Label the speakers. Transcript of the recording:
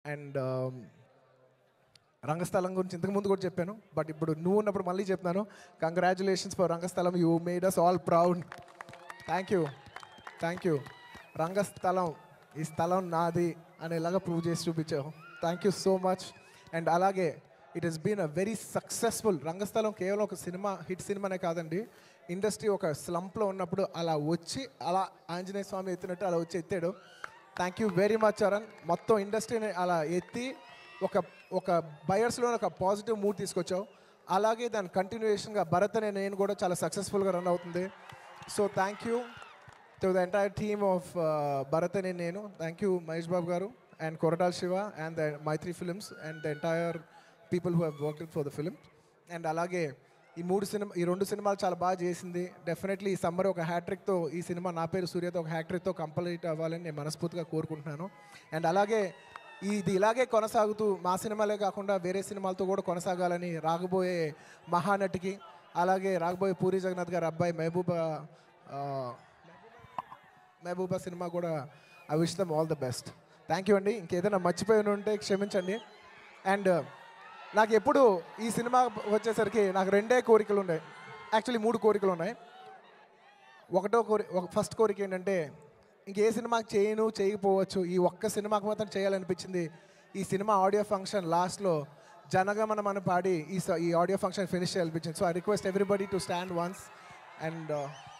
Speaker 1: and రంగస్థలం గురించి ఇంతకు ముందు కూడా చెప్పాను బట్ ఇప్పుడు నువ్వు ఉన్నప్పుడు మళ్ళీ చెప్తున్నాను congratulations for Rangasthalam you made us all proud thank you thank you Rangasthalam ఈ స్థలం నాది అనేలాగా ప్రూవ్ చేసి చూపించావు thank you so much and అలాగే it has been a very successful Rangasthalam కేవలం ఒక సినిమా హిట్ సినిమానే కాదండి ఇండస్ట్రీ ఒక స్లంప్లో ఉన్నప్పుడు అలా వచ్చి అలా ఆంజనేయ స్వామి ఎత్తినట్టు అలా వచ్చి ఎత్తాడు thank you very much Charan మొత్తం ఇండస్ట్రీని అలా ఎత్తి ఒక ఒక బయర్స్లో ఒక పాజిటివ్ మూడ్ తీసుకొచ్చావు అలాగే దాని కంటిన్యూషన్గా భరత్ అనే నేను కూడా చాలా సక్సెస్ఫుల్గా రన్ అవుతుంది so thank you to the entire team of Bharat అనే నేను thank you Mahesh Babu garu and Koratala Siva and the Mythri films and the entire people who work for the film and అలాగే ఈ మూడు సినిమా ఈ రెండు సినిమాలు చాలా బాగా చేసింది డెఫినెట్లీ ఈ సమ్మర్ ఒక హ్యాట్రిక్తో ఈ సినిమా నా పేరు సూర్యతో ఒక హ్యాట్రిక్తో కంప్లీట్ అవ్వాలని నేను మనస్ఫూర్తిగా కోరుకుంటున్నాను అండ్ అలాగే ఇది ఇలాగే కొనసాగుతూ మా సినిమాలే కాకుండా వేరే సినిమాలతో కూడా కొనసాగాలని రాగబోయే మహానటికి అలాగే రాగబోయే పూరి జగన్నాథ్ గారి అబ్బాయి మహబూబా ఆ, మహబూబా సినిమా కూడా I wish them all the best thank you అండి ఇంకేదైనా మర్చిపోయి ఉంటే క్షమించండి అండ్ నాకు ఎప్పుడు ఈ సినిమా వచ్చేసరికి నాకు రెండే కోరికలు ఉన్నాయి యాక్చువల్లీ మూడు కోరికలు ఉన్నాయి ఒకటో కోరి ఒక ఫస్ట్ కోరిక ఏంటంటే ఇంకే సినిమాకి చేయను చేయకపోవచ్చు ఈ ఒక్క సినిమాకి మాత్రం చేయాలనిపించింది ఈ సినిమా ఆడియో ఫంక్షన్ లాస్ట్లో జనగమన మన పాడి ఈ స- ఈ ఆడియో ఫంక్షన్ ఫినిష్ చేయాలనిపించింది so I request everybody to stand once and